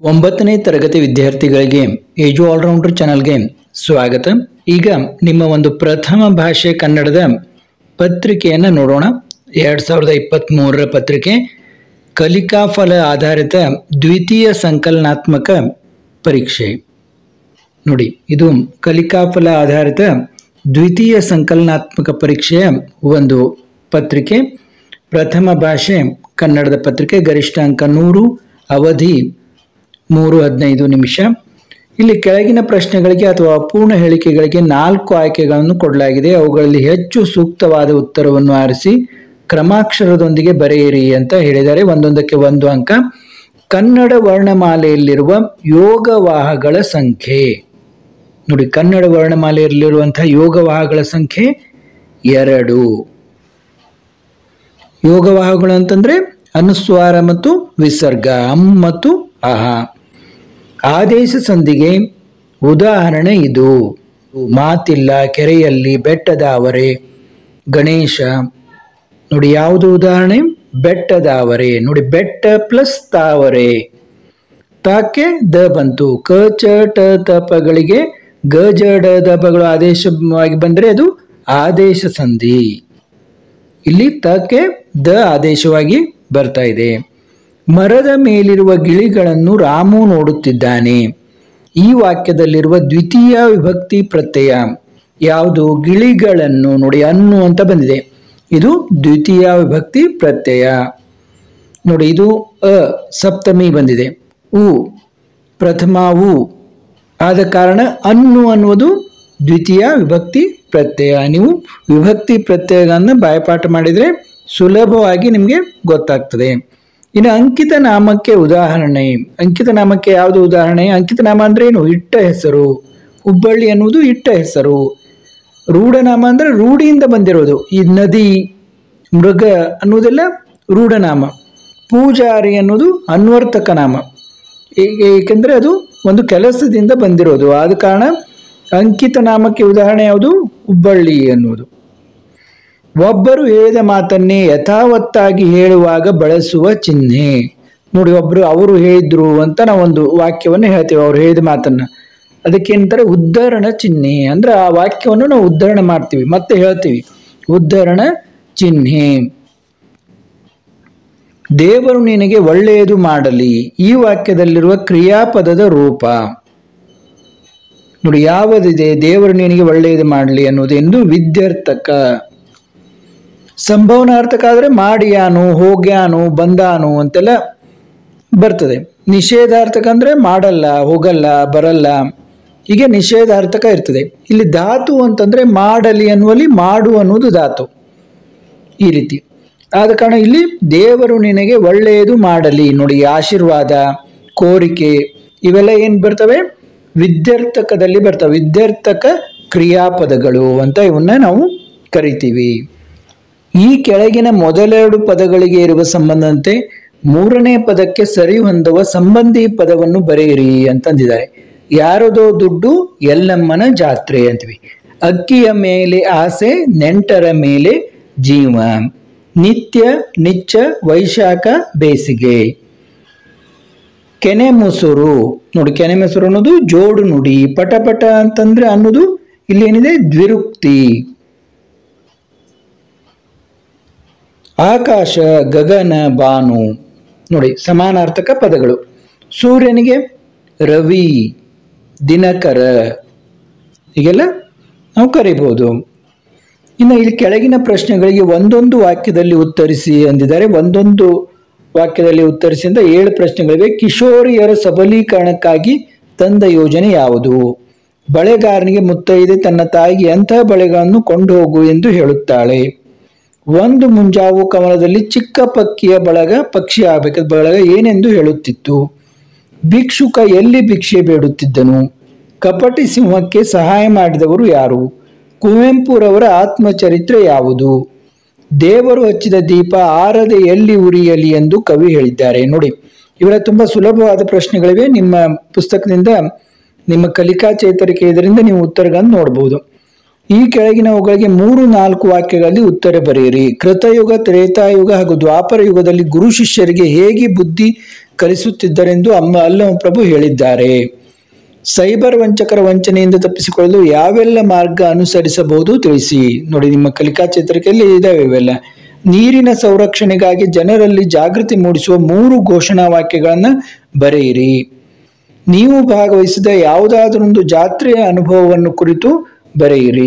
ಒಂಬತ್ತನೇ ತರಗತಿ ವಿದ್ಯಾರ್ಥಿಗಳಿಗೆ ಏಜು ಆಲ್ರೌಂಡರ್ ಚಾನಲ್ಗೆ ಸ್ವಾಗತ ಈಗ ನಿಮ್ಮ ಒಂದು ಪ್ರಥಮ ಭಾಷೆ ಕನ್ನಡದ ಪತ್ರಿಕೆಯನ್ನು ನೋಡೋಣ ಎರಡು ಸಾವಿರದ ಇಪ್ಪತ್ತ್ಮೂರರ ಪತ್ರಿಕೆ ಕಲಿಕಾ ಫಲ ಆಧಾರಿತ ದ್ವಿತೀಯ ಸಂಕಲನಾತ್ಮಕ ಪರೀಕ್ಷೆ ನೋಡಿ ಇದು ಕಲಿಕಾಫಲ ಆಧಾರಿತ ದ್ವಿತೀಯ ಸಂಕಲನಾತ್ಮಕ ಪರೀಕ್ಷೆಯ ಒಂದು ಪತ್ರಿಕೆ ಪ್ರಥಮ ಭಾಷೆ ಕನ್ನಡದ ಪತ್ರಿಕೆ ಗರಿಷ್ಠ ಅಂಕ ನೂರು ಅವಧಿ ಮೂರು ಹದಿನೈದು ನಿಮಿಷ ಇಲ್ಲಿ ಕೆಳಗಿನ ಪ್ರಶ್ನೆಗಳಿಗೆ ಅಥವಾ ಅಪೂರ್ಣ ಹೇಳಿಕೆಗಳಿಗೆ ನಾಲ್ಕು ಆಯ್ಕೆಗಳನ್ನು ಕೊಡಲಾಗಿದೆ ಅವುಗಳಲ್ಲಿ ಹೆಚ್ಚು ಸೂಕ್ತವಾದ ಉತ್ತರವನ್ನು ಆರಿಸಿ ಕ್ರಮಾಕ್ಷರದೊಂದಿಗೆ ಬರೆಯಿರಿ ಅಂತ ಹೇಳಿದ್ದಾರೆ ಒಂದೊಂದಕ್ಕೆ ಒಂದು ಅಂಕ ಕನ್ನಡ ವರ್ಣಮಾಲೆಯಲ್ಲಿರುವ ಯೋಗವಾಹಗಳ ಸಂಖ್ಯೆ ನೋಡಿ ಕನ್ನಡ ವರ್ಣಮಾಲೆಯಲ್ಲಿರುವಂತಹ ಯೋಗವಾಹಗಳ ಸಂಖ್ಯೆ ಎರಡು ಯೋಗವಾಹಗಳು ಅಂತಂದ್ರೆ ಅನುಸ್ವಾರ ಮತ್ತು ವಿಸರ್ಗ ಅಂ ಮತ್ತು ಅಹ ಆದೇಶ ಸಂಧಿಗೆ ಉದಾಹರಣೆ ಇದು ಮಾತಿಲ್ಲ ಕೆರೆಯಲ್ಲಿ ಬೆಟ್ಟದ ಅವರೆ ಗಣೇಶ ನೋಡಿ ಯಾವುದು ಉದಾಹರಣೆ ಬೆಟ್ಟದ ಅವರೆ ನೋಡಿ ಬೆಟ್ಟ ಪ್ಲಸ್ ತಾವರೆ ತಾಕ್ಕೆ ದ ಬಂತು ಕ ಚ ಟ ತಪಗಳಿಗೆ ಗ ಜ ಡ ದಪಗಳು ಆದೇಶವಾಗಿ ಬಂದರೆ ಅದು ಆದೇಶ ಸಂಧಿ ಇಲ್ಲಿ ತಕ್ಕೆ ದ ಆದೇಶವಾಗಿ ಬರ್ತಾ ಇದೆ ಮರದ ಮೇಲಿರುವ ಗಿಳಿಗಳನ್ನು ರಾಮು ನೋಡುತ್ತಿದ್ದಾನೆ ಈ ವಾಕ್ಯದಲ್ಲಿರುವ ದ್ವಿತೀಯ ವಿಭಕ್ತಿ ಪ್ರತ್ಯಯ ಯಾವುದು ಗಿಳಿಗಳನ್ನು ನೋಡಿ ಅನ್ನು ಅಂತ ಬಂದಿದೆ ಇದು ದ್ವಿತೀಯ ವಿಭಕ್ತಿ ಪ್ರತ್ಯಯ ನೋಡಿ ಇದು ಅ ಸಪ್ತಮಿ ಬಂದಿದೆ ಉ ಪ್ರಥಮ ಉ ಆದ ಕಾರಣ ಅನ್ನು ಅನ್ನುವುದು ದ್ವಿತೀಯ ವಿಭಕ್ತಿ ಪ್ರತ್ಯಯ ನೀವು ವಿಭಕ್ತಿ ಪ್ರತ್ಯಯಗಳನ್ನು ಬಾಯಪಾಠ ಮಾಡಿದರೆ ಸುಲಭವಾಗಿ ನಿಮಗೆ ಗೊತ್ತಾಗ್ತದೆ ಇನ್ನು ಅಂಕಿತ ನಾಮಕ್ಕೆ ಉದಾಹರಣೆ ಅಂಕಿತ ನಾಮಕ್ಕೆ ಯಾವುದು ಉದಾಹರಣೆ ಅಂಕಿತ ನಾಮ ಅಂದ್ರೆ ಏನು ಇಟ್ಟ ಹೆಸರು ಹುಬ್ಬಳ್ಳಿ ಅನ್ನುವುದು ಇಟ್ಟ ಹೆಸರು ರೂಢನಾಮ ಅಂದ್ರೆ ರೂಢಿಯಿಂದ ಬಂದಿರೋದು ಈ ನದಿ ಮೃಗ ಅನ್ನುವುದೆಲ್ಲ ರೂಢನಾಮ ಪೂಜಾರಿ ಅನ್ನೋದು ಅನ್ವರ್ತಕ ನಾಮ ಏಕೆ- ಏಕೆಂದರೆ ಅದು ಒಂದು ಕೆಲಸದಿಂದ ಬಂದಿರೋದು ಆದ ಕಾರಣ ಅಂಕಿತ ನಾಮಕ್ಕೆ ಉದಾಹರಣೆ ಯಾವುದು ಹುಬ್ಬಳ್ಳಿ ಅನ್ನುವುದು ಒಬ್ಬರು ಹೇಳಿದ ಮಾತನ್ನೇ ಯಥಾವತ್ತಾಗಿ ಹೇಳುವಾಗ ಬಳಸುವ ಚಿಹ್ನೆ ನೋಡಿ ಒಬ್ಬರು ಅವರು ಹೇಳಿದ್ರು ಅಂತ ನಾವೊಂದು ವಾಕ್ಯವನ್ನು ಹೇಳ್ತೇವೆ ಅವ್ರು ಹೇಳಿದ ಮಾತನ್ನ ಅದಕ್ಕೇನಂತಾರೆ ಉದ್ಧರಣ ಚಿಹ್ನೆ ಅಂದ್ರೆ ಆ ವಾಕ್ಯವನ್ನು ನಾವು ಉದ್ಧರಣ ಮಾಡ್ತೀವಿ ಮತ್ತೆ ಹೇಳ್ತೀವಿ ಉದ್ಧರಣ ಚಿಹ್ನೆ ದೇವರು ನಿನಗೆ ಒಳ್ಳೆಯದು ಮಾಡಲಿ ಈ ವಾಕ್ಯದಲ್ಲಿರುವ ಕ್ರಿಯಾಪದದ ರೂಪ ನೋಡಿ ಯಾವುದಿದೆ ದೇವರು ನಿನಗೆ ಒಳ್ಳೆಯದು ಮಾಡಲಿ ಅನ್ನೋದೆಂದು ವಿದ್ಯಾರ್ಥಕ ಸಂಭವನಾರ್ಥಕ ಆದರೆ ಮಾಡಿಯಾನು ಹೋಗ್ಯಾನು ಬಂದಾನು ಅಂತೆಲ್ಲ ಬರ್ತದೆ ನಿಷೇಧಾರ್ಥಕ ಅಂದ್ರೆ ಮಾಡಲ್ಲ ಹೋಗಲ್ಲ ಬರಲ್ಲ ಹೀಗೆ ನಿಷೇಧಾರ್ಥಕ ಇರ್ತದೆ ಇಲ್ಲಿ ಧಾತು ಅಂತಂದ್ರೆ ಮಾಡಲಿ ಅನ್ನುವಲ್ಲಿ ಮಾಡು ಅನ್ನುವುದು ಧಾತು ಈ ರೀತಿ ಆದ ಕಾರಣ ಇಲ್ಲಿ ದೇವರು ನಿನಗೆ ಒಳ್ಳೆಯದು ಮಾಡಲಿ ನೋಡಿ ಆಶೀರ್ವಾದ ಕೋರಿಕೆ ಇವೆಲ್ಲ ಏನು ಬರ್ತವೆ ವಿದ್ಯಾರ್ಥಕದಲ್ಲಿ ಬರ್ತವೆ ವಿದ್ಯಾರ್ಥಕ ಕ್ರಿಯಾಪದಗಳು ಅಂತ ಇವನ್ನ ನಾವು ಕರಿತೀವಿ ಈ ಕೆಳಗಿನ ಮೊದಲೆರಡು ಪದಗಳಿಗೆ ಇರುವ ಸಂಬಂಧದಂತೆ ಮೂರನೇ ಪದಕ್ಕೆ ಸರಿ ಹೊಂದುವ ಸಂಬಂಧಿ ಪದವನ್ನು ಬರೆಯಿರಿ ಅಂತಂದಿದ್ದಾರೆ ಯಾರದೋ ದುಡ್ಡು ಎಲ್ಲಮ್ಮನ ಜಾತ್ರೆ ಅಂತೀವಿ ಅಕ್ಕಿಯ ಮೇಲೆ ಆಸೆ ನೆಂಟರ ಮೇಲೆ ಜೀವ ನಿತ್ಯ ನಿಚ್ಚ ವೈಶಾಖ ಬೇಸಿಗೆ ಕೆನೆ ಮೊಸರು ನೋಡಿ ಕೆನೆ ಮೊಸರು ಅನ್ನೋದು ಜೋಡು ನುಡಿ ಪಟಪಟ ಅಂತಂದ್ರೆ ಅನ್ನೋದು ಇಲ್ಲಿ ಏನಿದೆ ದ್ವಿರುಕ್ತಿ ಆಕಾಶ ಗಗನ ಬಾನು ನೋಡಿ ಸಮಾನಾರ್ಥಕ ಪದಗಳು ಸೂರ್ಯನಿಗೆ ರವಿ ದಿನಕರ ಹೀಗೆಲ್ಲ ನಾವು ಕರಿಬಹುದು ಇನ್ನು ಇಲ್ಲಿ ಕೆಳಗಿನ ಪ್ರಶ್ನೆಗಳಿಗೆ ಒಂದೊಂದು ವಾಕ್ಯದಲ್ಲಿ ಉತ್ತರಿಸಿ ಅಂದಿದ್ದಾರೆ ಒಂದೊಂದು ವಾಕ್ಯದಲ್ಲಿ ಉತ್ತರಿಸಿ ಅಂತ ಏಳು ಪ್ರಶ್ನೆಗಳಿವೆ ಕಿಶೋರಿಯರ ಸಬಲೀಕರಣಕ್ಕಾಗಿ ತಂದ ಯೋಜನೆ ಯಾವುದು ಬಳೆಗಾರನಿಗೆ ಮುತ್ತೈದೆ ತನ್ನ ತಾಯಿಗೆ ಎಂತಹ ಬಳೆಗಳನ್ನು ಕೊಂಡು ಹೋಗು ಎಂದು ಹೇಳುತ್ತಾಳೆ ಒಂದು ಮುಂಜಾವು ಕಮಲದಲ್ಲಿ ಚಿಕ್ಕ ಪಕ್ಕಿಯ ಬಳಗ ಪಕ್ಷಿ ಆಗಬೇಕಾದ ಬಳಗ ಏನೆಂದು ಹೇಳುತ್ತಿತ್ತು ಭಿಕ್ಷುಕ ಎಲ್ಲಿ ಭಿಕ್ಷೆ ಬೇಡುತ್ತಿದ್ದನು ಕಪಟಿ ಸಿಂಹಕ್ಕೆ ಸಹಾಯ ಮಾಡಿದವರು ಯಾರು ಕುವೆಂಪುರವರ ಆತ್ಮಚರಿತ್ರೆ ಯಾವುದು ದೇವರು ಹಚ್ಚಿದ ದೀಪ ಆರದೆ ಎಲ್ಲಿ ಉರಿಯಲಿ ಎಂದು ಕವಿ ಹೇಳಿದ್ದಾರೆ ನೋಡಿ ಇವೆಲ್ಲ ತುಂಬಾ ಸುಲಭವಾದ ಪ್ರಶ್ನೆಗಳಿವೆ ನಿಮ್ಮ ಪುಸ್ತಕದಿಂದ ನಿಮ್ಮ ಕಲಿಕಾ ಚೇತರಿಕೆ ಇದರಿಂದ ನೀವು ಉತ್ತರಗಳನ್ನು ನೋಡಬಹುದು ಈ ಕೆಳಗಿನವುಗಳಿಗೆ ಮೂರು ನಾಲ್ಕು ವಾಕ್ಯಗಳಲ್ಲಿ ಉತ್ತರ ಬರೆಯಿರಿ ಕೃತಯುಗ ತ್ರೇತಾಯುಗ ಹಾಗೂ ದ್ವಾಪರ ಯುಗದಲ್ಲಿ ಗುರು ಶಿಷ್ಯರಿಗೆ ಹೇಗೆ ಬುದ್ಧಿ ಕಲಿಸುತ್ತಿದ್ದರೆಂದು ಅಮ್ಮ ಅಲ್ಲಮ ಪ್ರಭು ಹೇಳಿದ್ದಾರೆ ಸೈಬರ್ ವಂಚಕರ ವಂಚನೆಯಿಂದ ತಪ್ಪಿಸಿಕೊಳ್ಳಲು ಯಾವೆಲ್ಲ ಮಾರ್ಗ ಅನುಸರಿಸಬಹುದು ತಿಳಿಸಿ ನೋಡಿ ನಿಮ್ಮ ಕಲಿಕಾ ಚೇತರಿಕೆಯಲ್ಲಿ ಇದಾವೆ ಇವೆಲ್ಲ ನೀರಿನ ಸಂರಕ್ಷಣೆಗಾಗಿ ಜನರಲ್ಲಿ ಜಾಗೃತಿ ಮೂಡಿಸುವ ಮೂರು ಘೋಷಣಾ ವಾಕ್ಯಗಳನ್ನು ಬರೆಯಿರಿ ನೀವು ಭಾಗವಹಿಸಿದ ಯಾವುದಾದರೊಂದು ಜಾತ್ರೆಯ ಅನುಭವವನ್ನು ಕುರಿತು ಬರೆಯಿರಿ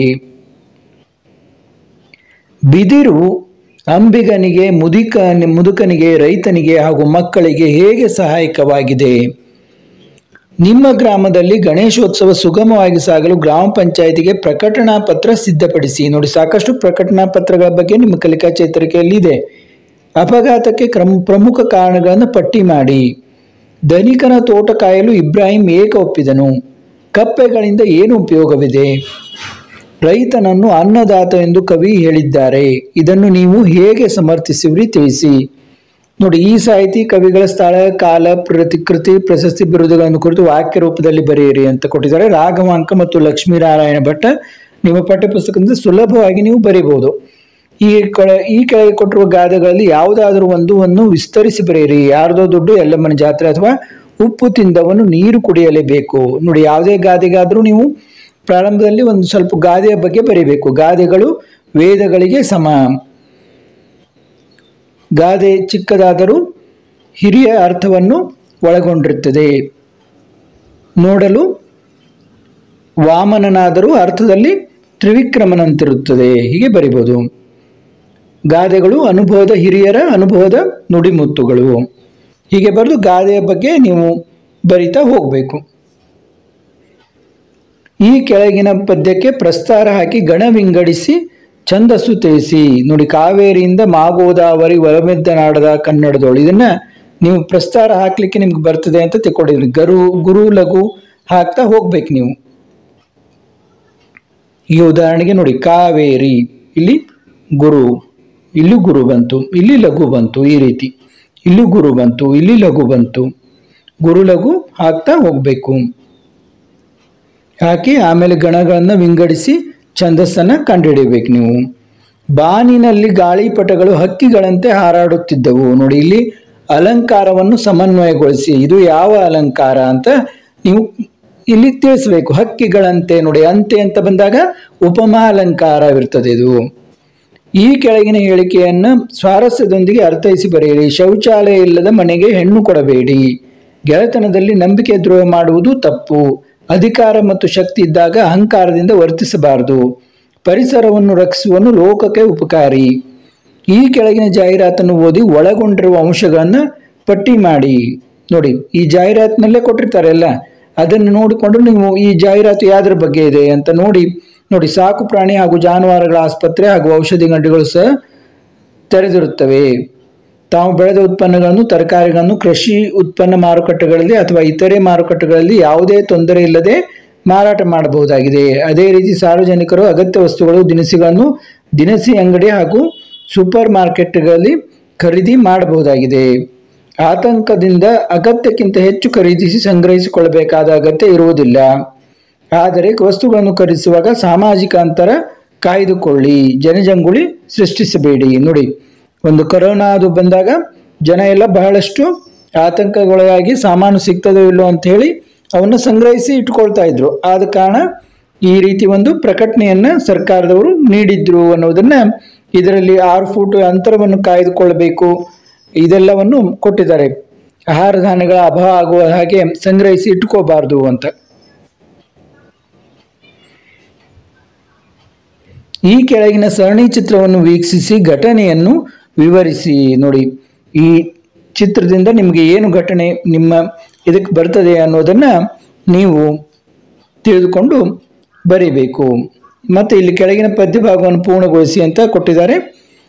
ಬಿದಿರು ಅಂಬಿಗನಿಗೆ ಮುದಿಕ ಮುದುಕನಿಗೆ ರೈತನಿಗೆ ಹಾಗೂ ಮಕ್ಕಳಿಗೆ ಹೇಗೆ ಸಹಾಯಕವಾಗಿದೆ ನಿಮ್ಮ ಗ್ರಾಮದಲ್ಲಿ ಗಣೇಶೋತ್ಸವ ಸುಗಮವಾಗಿ ಸಾಗಲು ಗ್ರಾಮ ಪಂಚಾಯತಿಗೆ ಪ್ರಕಟಣಾ ಪತ್ರ ಸಿದ್ಧಪಡಿಸಿ ನೋಡಿ ಸಾಕಷ್ಟು ಪ್ರಕಟಣಾ ಪತ್ರಗಳ ಬಗ್ಗೆ ನಿಮ್ಮ ಕಲಿಕಾ ಚೇತರಿಕೆಯಲ್ಲಿ ಇದೆ ಅಪಘಾತಕ್ಕೆ ಕ್ರಮ ಪ್ರಮುಖ ಕಾರಣಗಳನ್ನು ಪಟ್ಟಿ ಮಾಡಿ ಧನಿಕನ ತೋಟ ಕಾಯಲು ಇಬ್ರಾಹಿಂ ಏಕ ಒಪ್ಪಿದನು ಕಪ್ಪೆಗಳಿಂದ ಏನು ಉಪಯೋಗವಿದೆ ರೈತನನ್ನು ಅನ್ನದಾತ ಎಂದು ಕವಿ ಹೇಳಿದ್ದಾರೆ ಇದನ್ನು ನೀವು ಹೇಗೆ ಸಮರ್ಥಿಸುವಿರಿ ತಿಳಿಸಿ ನೋಡಿ ಈ ಸಾಹಿತಿ ಕವಿಗಳ ಸ್ಥಳ ಕಾಲ ಪ್ರತಿಕೃತಿ ಪ್ರಶಸ್ತಿ ಬಿರುದುಗಳನ್ನು ಕುರಿತು ವಾಕ್ಯ ರೂಪದಲ್ಲಿ ಬರೆಯಿರಿ ಅಂತ ಕೊಟ್ಟಿದ್ದಾರೆ ರಾಘವಾಂಕ ಮತ್ತು ಲಕ್ಷ್ಮೀನಾರಾಯಣ ಭಟ್ಟ ನಿಮ್ಮ ಪಠ್ಯಪುಸ್ತಕದಿಂದ ಸುಲಭವಾಗಿ ನೀವು ಬರೀಬಹುದು ಈ ಕಳ ಈ ಕೆಳಗೆ ಕೊಟ್ಟಿರುವ ಗಾದೆಗಳಲ್ಲಿ ಯಾವುದಾದರೂ ಒಂದನ್ನು ವಿಸ್ತರಿಸಿ ಬರೆಯಿರಿ ಯಾರ್ದೋ ದುಡ್ಡು ಎಲ್ಲಮ್ಮನ ಜಾತ್ರೆ ಅಥವಾ ಉಪ್ಪು ತಿಂದವನು ನೀರು ಕುಡಿಯಲೇಬೇಕು ನೋಡಿ ಯಾವುದೇ ಗಾದೆಗಾದರೂ ನೀವು ಪ್ರಾರಂಭದಲ್ಲಿ ಒಂದು ಸ್ವಲ್ಪ ಗಾದೆಯ ಬಗ್ಗೆ ಬರೀಬೇಕು ಗಾದೆಗಳು ವೇದಗಳಿಗೆ ಸಮ ಗಾದೆ ಚಿಕ್ಕದಾದರೂ ಹಿರಿಯ ಅರ್ಥವನ್ನು ಒಳಗೊಂಡಿರುತ್ತದೆ ನೋಡಲು ವಾಮನನಾದರೂ ಅರ್ಥದಲ್ಲಿ ತ್ರಿವಿಕ್ರಮನಂತಿರುತ್ತದೆ ಹೀಗೆ ಬರಿಬೋದು ಗಾದೆಗಳು ಅನುಭವದ ಹಿರಿಯರ ಅನುಭವದ ನುಡಿಮುತ್ತುಗಳು ಹೀಗೆ ಬರೆದು ಗಾದೆಯ ಬಗ್ಗೆ ನೀವು ಬರಿತಾ ಹೋಗಬೇಕು ಈ ಕೆಳಗಿನ ಪದ್ಯಕ್ಕೆ ಪ್ರಸ್ತಾರ ಹಾಕಿ ಗಣ ವಿಂಗಡಿಸಿ ಛಂದಸ್ಸು ತಿಳಿಸಿ ನೋಡಿ ಕಾವೇರಿಯಿಂದ ಮಾಗೋದಾವರಿ ಒಲಮೆದ್ದ ನಾಡದ ಕನ್ನಡದೋಳು ಇದನ್ನ ನೀವು ಪ್ರಸ್ತಾರ ಹಾಕ್ಲಿಕ್ಕೆ ನಿಮ್ಗೆ ಬರ್ತದೆ ಅಂತ ತಿಳ್ಕೊಂಡಿದ್ರಿ ಗರು ಗುರು ಲಘು ಹಾಕ್ತಾ ಹೋಗ್ಬೇಕು ನೀವು ಈ ಉದಾಹರಣೆಗೆ ನೋಡಿ ಕಾವೇರಿ ಇಲ್ಲಿ ಗುರು ಇಲ್ಲಿ ಗುರು ಬಂತು ಇಲ್ಲಿ ಲಘು ಬಂತು ಈ ರೀತಿ ಇಲ್ಲಿ ಗುರು ಬಂತು ಇಲ್ಲಿ ಲಘು ಬಂತು ಗುರು ಲಘು ಹಾಕ್ತಾ ಹೋಗ್ಬೇಕು ಹಾಕಿ ಆಮೇಲೆ ಗಣಗಳನ್ನು ವಿಂಗಡಿಸಿ ಛಂದಸ್ಸನ್ನು ಕಂಡುಹಿಡಿಬೇಕು ನೀವು ಬಾನಿನಲ್ಲಿ ಗಾಳಿಪಟಗಳು ಹಕ್ಕಿಗಳಂತೆ ಹಾರಾಡುತ್ತಿದ್ದವು ನೋಡಿ ಇಲ್ಲಿ ಅಲಂಕಾರವನ್ನು ಸಮನ್ವಯಗೊಳಿಸಿ ಇದು ಯಾವ ಅಲಂಕಾರ ಅಂತ ನೀವು ಇಲ್ಲಿ ತಿಳಿಸ್ಬೇಕು ಹಕ್ಕಿಗಳಂತೆ ನೋಡಿ ಅಂತೆ ಅಂತ ಬಂದಾಗ ಉಪಮಾ ಅಲಂಕಾರವಿರ್ತದೆ ಇದು ಈ ಕೆಳಗಿನ ಹೇಳಿಕೆಯನ್ನು ಸ್ವಾರಸ್ಯದೊಂದಿಗೆ ಅರ್ಥೈಸಿ ಬರೆಯಿರಿ ಶೌಚಾಲಯ ಇಲ್ಲದ ಮನೆಗೆ ಹೆಣ್ಣು ಕೊಡಬೇಡಿ ಗೆಳೆತನದಲ್ಲಿ ನಂಬಿಕೆ ದ್ರೋಹ ಮಾಡುವುದು ತಪ್ಪು ಅಧಿಕಾರ ಮತ್ತು ಶಕ್ತಿ ಇದ್ದಾಗ ಅಹಂಕಾರದಿಂದ ವರ್ತಿಸಬಾರದು ಪರಿಸರವನ್ನು ರಕ್ಷಿಸುವನು ಲೋಕಕ್ಕೆ ಉಪಕಾರಿ ಈ ಕೆಳಗಿನ ಜಾಹೀರಾತನ್ನು ಓದಿ ಒಳಗೊಂಡಿರುವ ಅಂಶಗಳನ್ನು ಪಟ್ಟಿ ಮಾಡಿ ನೋಡಿ ಈ ಜಾಹೀರಾತಿನಲ್ಲೇ ಕೊಟ್ಟಿರ್ತಾರೆ ಎಲ್ಲ ಅದನ್ನು ನೋಡಿಕೊಂಡು ನೀವು ಈ ಜಾಹೀರಾತು ಯಾವ್ದ್ರ ಬಗ್ಗೆ ಇದೆ ಅಂತ ನೋಡಿ ನೋಡಿ ಸಾಕು ಪ್ರಾಣಿ ಹಾಗೂ ಜಾನುವಾರುಗಳ ಆಸ್ಪತ್ರೆ ಹಾಗೂ ಔಷಧಿ ಗಂಟೆಗಳು ಸಹ ತೆರೆದಿರುತ್ತವೆ ತಾವು ಬೆಳೆದ ಉತ್ಪನ್ನಗಳನ್ನು ತರಕಾರಿಗಳನ್ನು ಕೃಷಿ ಉತ್ಪನ್ನ ಮಾರುಕಟ್ಟೆಗಳಲ್ಲಿ ಅಥವಾ ಇತರೆ ಮಾರುಕಟ್ಟೆಗಳಲ್ಲಿ ಯಾವುದೇ ತೊಂದರೆ ಇಲ್ಲದೆ ಮಾರಾಟ ಮಾಡಬಹುದಾಗಿದೆ ಅದೇ ರೀತಿ ಸಾರ್ವಜನಿಕರು ಅಗತ್ಯ ವಸ್ತುಗಳು ದಿನಸಿಗಳನ್ನು ದಿನಸಿ ಅಂಗಡಿ ಹಾಗೂ ಸೂಪರ್ ಮಾರ್ಕೆಟ್ಗಳಲ್ಲಿ ಖರೀದಿ ಮಾಡಬಹುದಾಗಿದೆ ಆತಂಕದಿಂದ ಅಗತ್ಯಕ್ಕಿಂತ ಹೆಚ್ಚು ಖರೀದಿಸಿ ಸಂಗ್ರಹಿಸಿಕೊಳ್ಳಬೇಕಾದ ಅಗತ್ಯ ಇರುವುದಿಲ್ಲ ಆದರೆ ವಸ್ತುಗಳನ್ನು ಖರೀದಿಸುವಾಗ ಸಾಮಾಜಿಕ ಅಂತರ ಕಾಯ್ದುಕೊಳ್ಳಿ ಜನಜಂಗುಳಿ ಸೃಷ್ಟಿಸಬೇಡಿ ನೋಡಿ ಒಂದು ಕೊರೋನಾ ಅದು ಬಂದಾಗ ಜನ ಎಲ್ಲ ಬಹಳಷ್ಟು ಆತಂಕಗೊಳಗಾಗಿ ಸಾಮಾನು ಸಿಗ್ತದೋ ಇಲ್ಲೋ ಅಂತ ಹೇಳಿ ಅವನ್ನು ಸಂಗ್ರಹಿಸಿ ಇಟ್ಕೊಳ್ತಾ ಇದ್ರು ಆದ ಕಾರಣ ಈ ರೀತಿ ಒಂದು ಪ್ರಕಟಣೆಯನ್ನ ಸರ್ಕಾರದವರು ನೀಡಿದ್ರು ಅನ್ನೋದನ್ನ ಇದರಲ್ಲಿ ಆರು ಫೂಟ್ ಅಂತರವನ್ನು ಕಾಯ್ದುಕೊಳ್ಳಬೇಕು ಇದೆಲ್ಲವನ್ನು ಕೊಟ್ಟಿದ್ದಾರೆ ಆಹಾರ ಧಾನ್ಯಗಳ ಅಭಾವ ಆಗುವ ಹಾಗೆ ಸಂಗ್ರಹಿಸಿ ಇಟ್ಕೋಬಾರ್ದು ಅಂತ ಈ ಕೆಳಗಿನ ಸರಣಿ ಚಿತ್ರವನ್ನು ವೀಕ್ಷಿಸಿ ಘಟನೆಯನ್ನು ವಿವರಿಸಿ ನೋಡಿ ಈ ಚಿತ್ರದಿಂದ ನಿಮಗೆ ಏನು ಘಟನೆ ನಿಮ್ಮ ಇದಕ್ಕೆ ಬರ್ತದೆ ಅನ್ನೋದನ್ನು ನೀವು ತಿಳಿದುಕೊಂಡು ಬರೀಬೇಕು ಮತ್ತು ಇಲ್ಲಿ ಕೆಳಗಿನ ಪದ್ಯ ಭಾಗವನ್ನು ಪೂರ್ಣಗೊಳಿಸಿ ಅಂತ ಕೊಟ್ಟಿದ್ದಾರೆ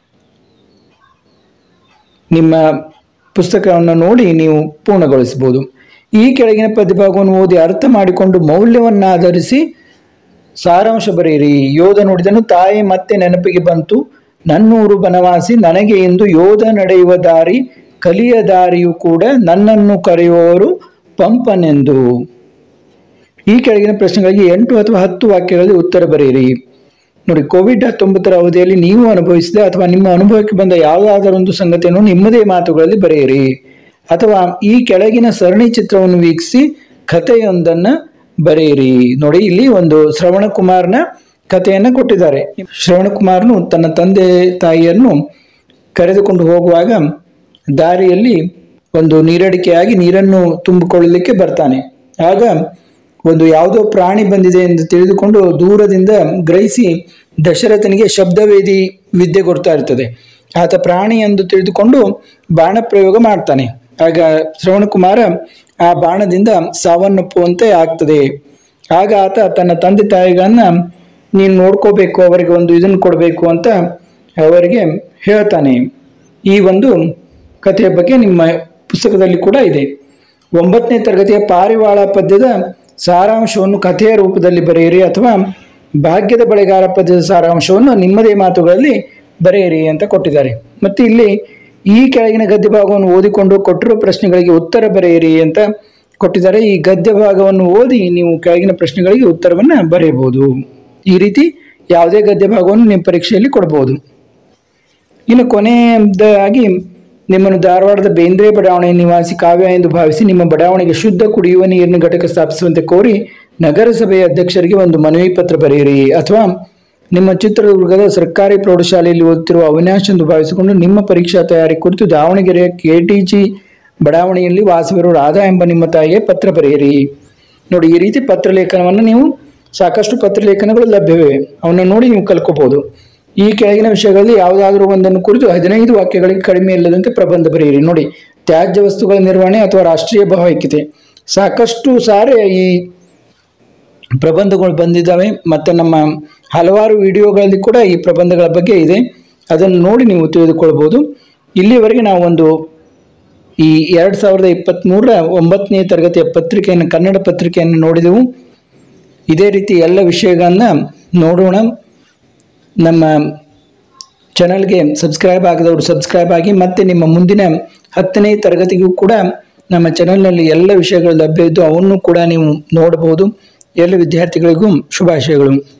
ನಿಮ್ಮ ಪುಸ್ತಕವನ್ನು ನೋಡಿ ನೀವು ಪೂರ್ಣಗೊಳಿಸಬಹುದು ಈ ಕೆಳಗಿನ ಪದ್ಯಭಾಗವನ್ನು ಓದಿ ಅರ್ಥ ಮಾಡಿಕೊಂಡು ಮೌಲ್ಯವನ್ನು ಆಧರಿಸಿ ಸಾರಾಂಶ ಬರೆಯಿರಿ ಯೋಧ ನುಡಿದನು ತಾಯಿ ಮತ್ತೆ ನೆನಪಿಗೆ ಬಂತು ನನ್ನೂರು ಬನವಾಸಿ ನನಗೆ ಎಂದು ಯೋಧ ನಡೆಯುವ ದಾರಿ ಕಲಿಯ ದಾರಿಯು ಕೂಡ ನನ್ನನ್ನು ಕರೆಯುವವರು ಪಂಪನೆಂದು ಈ ಕೆಳಗಿನ ಪ್ರಶ್ನೆಗಳಿಗೆ ಎಂಟು ಅಥವಾ ಹತ್ತು ವಾಕ್ಯಗಳಲ್ಲಿ ಉತ್ತರ ಬರೆಯಿರಿ ನೋಡಿ ಕೋವಿಡ್ ಹತ್ತೊಂಬತ್ತರ ಅವಧಿಯಲ್ಲಿ ನೀವು ಅನುಭವಿಸಿದ ಅಥವಾ ನಿಮ್ಮ ಅನುಭವಕ್ಕೆ ಬಂದ ಯಾವುದಾದರೊಂದು ಸಂಗತಿಯನ್ನು ನಿಮ್ಮದೇ ಮಾತುಗಳಲ್ಲಿ ಬರೆಯಿರಿ ಅಥವಾ ಈ ಕೆಳಗಿನ ಸರಣಿ ಚಿತ್ರವನ್ನು ವೀಕ್ಷಿಸಿ ಕಥೆಯೊಂದನ್ನು ಬರೆಯಿರಿ ನೋಡಿ ಇಲ್ಲಿ ಒಂದು ಶ್ರವಣ ಕುಮಾರ್ನ ಕಥೆಯನ್ನು ಕೊಟ್ಟಿದ್ದಾರೆ ಶ್ರವಣ ಕುಮಾರ್ನು ತನ್ನ ತಂದೆ ತಾಯಿಯನ್ನು ಕರೆದುಕೊಂಡು ಹೋಗುವಾಗ ದಾರಿಯಲ್ಲಿ ಒಂದು ನೀರಡಿಕೆಯಾಗಿ ನೀರನ್ನು ತುಂಬಿಕೊಳ್ಳಲಿಕ್ಕೆ ಬರ್ತಾನೆ ಆಗ ಒಂದು ಯಾವುದೋ ಪ್ರಾಣಿ ಬಂದಿದೆ ಎಂದು ತಿಳಿದುಕೊಂಡು ದೂರದಿಂದ ಗ್ರಹಿಸಿ ದಶರಥನಿಗೆ ಶಬ್ದವೇದಿ ವಿದ್ಯೆ ಕೊಡ್ತಾ ಇರ್ತದೆ ಆತ ಪ್ರಾಣಿ ಎಂದು ತಿಳಿದುಕೊಂಡು ಬಾಣ ಪ್ರಯೋಗ ಮಾಡ್ತಾನೆ ಆಗ ಶ್ರವಣಕುಮಾರ ಆ ಬಾಣದಿಂದ ಸಾವನ್ನಪ್ಪುವಂತೆ ಆಗ್ತದೆ ಆಗ ಆತ ತನ್ನ ತಂದೆ ತಾಯಿಗಳನ್ನ ನೀನು ನೋಡ್ಕೋಬೇಕು ಅವರಿಗೆ ಒಂದು ಇದನ್ನು ಕೊಡಬೇಕು ಅಂತ ಅವರಿಗೆ ಹೇಳ್ತಾನೆ ಈ ಒಂದು ಕಥೆಯ ಬಗ್ಗೆ ನಿಮ್ಮ ಪುಸ್ತಕದಲ್ಲಿ ಕೂಡ ಇದೆ ಒಂಬತ್ತನೇ ತರಗತಿಯ ಪಾರಿವಾಳ ಪದ್ಯದ ಸಾರಾಂಶವನ್ನು ಕಥೆಯ ರೂಪದಲ್ಲಿ ಬರೆಯಿರಿ ಅಥವಾ ಭಾಗ್ಯದ ಬಳೆಗಾರ ಪದ್ಯದ ಸಾರಾಂಶವನ್ನು ನಿಮ್ಮದೇ ಮಾತುಗಳಲ್ಲಿ ಬರೆಯಿರಿ ಅಂತ ಕೊಟ್ಟಿದ್ದಾರೆ ಮತ್ತು ಇಲ್ಲಿ ಈ ಕೆಳಗಿನ ಗದ್ಯ ಭಾಗವನ್ನು ಓದಿಕೊಂಡು ಕೊಟ್ಟಿರುವ ಪ್ರಶ್ನೆಗಳಿಗೆ ಉತ್ತರ ಬರೆಯಿರಿ ಅಂತ ಕೊಟ್ಟಿದ್ದಾರೆ ಈ ಗದ್ಯ ಭಾಗವನ್ನು ಓದಿ ನೀವು ಕೆಳಗಿನ ಪ್ರಶ್ನೆಗಳಿಗೆ ಉತ್ತರವನ್ನು ಬರೆಯಬಹುದು ಈ ರೀತಿ ಯಾವುದೇ ಗದ್ಯ ಭಾಗವನ್ನು ನಿಮ್ಮ ಪರೀಕ್ಷೆಯಲ್ಲಿ ಕೊಡಬಹುದು ಇನ್ನು ಕೊನೆಯದಾಗಿ ನಿಮ್ಮನ್ನು ಧಾರವಾಡದ ಬೇಂದ್ರೆ ಬಡಾವಣೆಯ ನಿವಾಸಿ ಕಾವ್ಯ ಎಂದು ಭಾವಿಸಿ ನಿಮ್ಮ ಬಡಾವಣೆಗೆ ಶುದ್ಧ ಕುಡಿಯುವ ನೀರಿನ ಘಟಕ ಸ್ಥಾಪಿಸುವಂತೆ ಕೋರಿ ನಗರಸಭೆಯ ಅಧ್ಯಕ್ಷರಿಗೆ ಒಂದು ಮನವಿ ಪತ್ರ ಬರೆಯಿರಿ ಅಥವಾ ನಿಮ್ಮ ಚಿತ್ರದುರ್ಗದ ಸರ್ಕಾರಿ ಪ್ರೌಢಶಾಲೆಯಲ್ಲಿ ಓದುತ್ತಿರುವ ಅವಿನಾಶ್ ಎಂದು ಭಾವಿಸಿಕೊಂಡು ನಿಮ್ಮ ಪರೀಕ್ಷಾ ತಯಾರಿ ಕುರಿತು ದಾವಣಗೆರೆಯ ಕೆಟಿಜಿ ಬಡಾವಣೆಯಲ್ಲಿ ವಾಸವಿರುವ ರಾಧಾ ಎಂಬ ನಿಮ್ಮ ತಾಯಿಗೆ ಪತ್ರ ಬರೆಯಿರಿ ನೋಡಿ ಈ ರೀತಿ ಪತ್ರಲೇಖನವನ್ನು ನೀವು ಸಾಕಷ್ಟು ಪತ್ರಲೇಖನಗಳು ಲಭ್ಯವಿವೆ ಅವನ್ನ ನೋಡಿ ನೀವು ಕಲ್ಕೋಬಹುದು ಈ ಕೆಳಗಿನ ವಿಷಯಗಳಲ್ಲಿ ಯಾವುದಾದರೂ ಒಂದನ್ನು ಕುರಿತು ಹದಿನೈದು ವಾಕ್ಯಗಳಿಗೆ ಕಡಿಮೆ ಇಲ್ಲದಂತೆ ಪ್ರಬಂಧ ಬರೆಯಿರಿ ನೋಡಿ ತ್ಯಾಜ್ಯ ವಸ್ತುಗಳ ನಿರ್ವಹಣೆ ಅಥವಾ ರಾಷ್ಟ್ರೀಯ ಭಾವೈಕ್ಯತೆ ಸಾಕಷ್ಟು ಸಾರಿ ಈ ಪ್ರಬಂಧಗಳು ಬಂದಿದ್ದಾವೆ ಮತ್ತು ನಮ್ಮ ಹಲವಾರು ವಿಡಿಯೋಗಳಲ್ಲಿ ಕೂಡ ಈ ಪ್ರಬಂಧಗಳ ಬಗ್ಗೆ ಇದೆ ಅದನ್ನು ನೋಡಿ ನೀವು ತಿಳಿದುಕೊಳ್ಬೋದು ಇಲ್ಲಿವರೆಗೆ ನಾವು ಒಂದು ಈ ಎರಡು ಸಾವಿರದ ಇಪ್ಪತ್ತ್ಮೂರರ ಒಂಬತ್ತನೇ ತರಗತಿಯ ಪತ್ರಿಕೆಯನ್ನು ಕನ್ನಡ ಪತ್ರಿಕೆಯನ್ನು ನೋಡಿದೆವು ಇದೇ ರೀತಿ ಎಲ್ಲ ವಿಷಯಗಳನ್ನ ನೋಡೋಣ ನಮ್ಮ ಚಾನಲ್ಗೆ ಸಬ್ಸ್ಕ್ರೈಬ್ ಆಗದವರು ಸಬ್ಸ್ಕ್ರೈಬ್ ಆಗಿ ಮತ್ತು ನಿಮ್ಮ ಮುಂದಿನ ಹತ್ತನೇ ತರಗತಿಗೂ ಕೂಡ ನಮ್ಮ ಚಾನಲ್ನಲ್ಲಿ ಎಲ್ಲ ವಿಷಯಗಳು ಲಭ್ಯ ಇದ್ದು ಅವನ್ನು ಕೂಡ ನೀವು ನೋಡಬಹುದು ಎಲ್ಲ ವಿದ್ಯಾರ್ಥಿಗಳಿಗೂ ಶುಭಾಶಯಗಳು